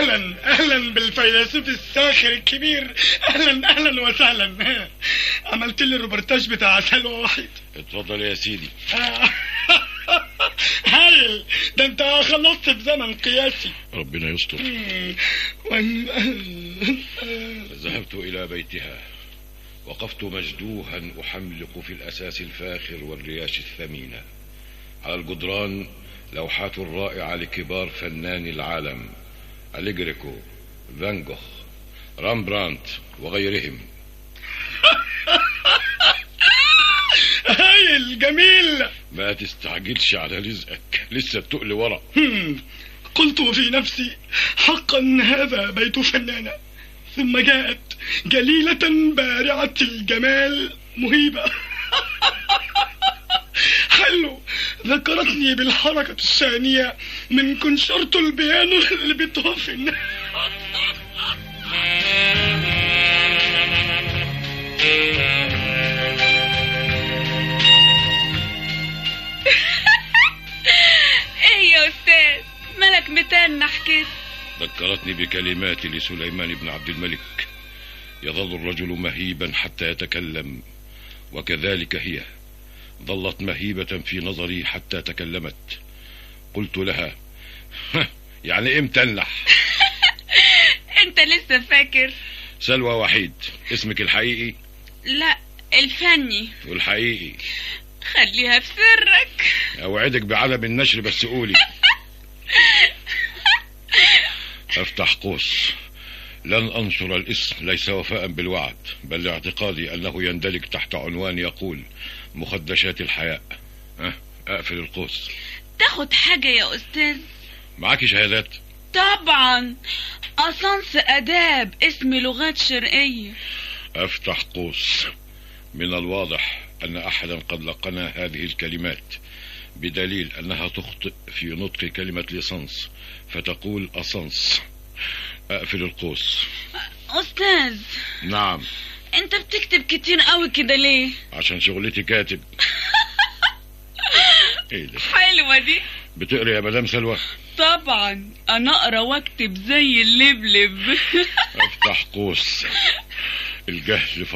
اهلا اهلا بالفيلسوف الساخر الكبير اهلا اهلا وسهلا عملت لي الروبرتاج بتاع سلوى واحد اتفضل يا سيدي هايل ده انت خلصت في زمن قياسي ربنا يستر وان- ذهبت إلى بيتها وقفت مجدوها أحملق في الأساس الفاخر والرياش الثمينة على الجدران لوحات رائعة لكبار فناني العالم أليجريكو فان جوخ رامبرانت وغيرهم هايل جميل ما تستعجلش على رزقك لسه التقل ورا هم، قلت في نفسي حقا هذا بيت فنانة ثم جاءت جليلة بارعة الجمال مهيبة حلو ذكرتني بالحركة الثانية من كونشيرتو البيانو لبيتهوفن ايه يا استاذ مالك متنح كده ذكرتني بكلمات لسليمان بن عبد الملك يظل الرجل مهيبا حتى يتكلم وكذلك هي ظلت مهيبة في نظري حتى تكلمت قلت لها يعني ايه متنح انت لسه فاكر سلوى وحيد اسمك الحقيقي لا الفني والحقيقي خليها في سرك اوعدك بعدم النشر بس قولي افتح قوس لن انشر الاسم ليس وفاء بالوعد بل لاعتقادي انه يندرج تحت عنوان يقول مخدشات الحياء ها اقفل القوس تاخد حاجة يا استاذ معاكي شهادات طبعا أسانس أداب اسم لغات شرقية افتح قوس من الواضح ان احدا قد لقنا هذه الكلمات بدليل انها تخطئ في نطق كلمة ليسانس فتقول اسانس اقفل القوس أستاذ نعم أنت بتكتب كتير قوي كده ليه عشان شغلتي كاتب ايه ده حلوة دي بتقري يا مدام سلوى طبعا أنا أقرأ وأكتب زي اللبلب افتح قوس الجهل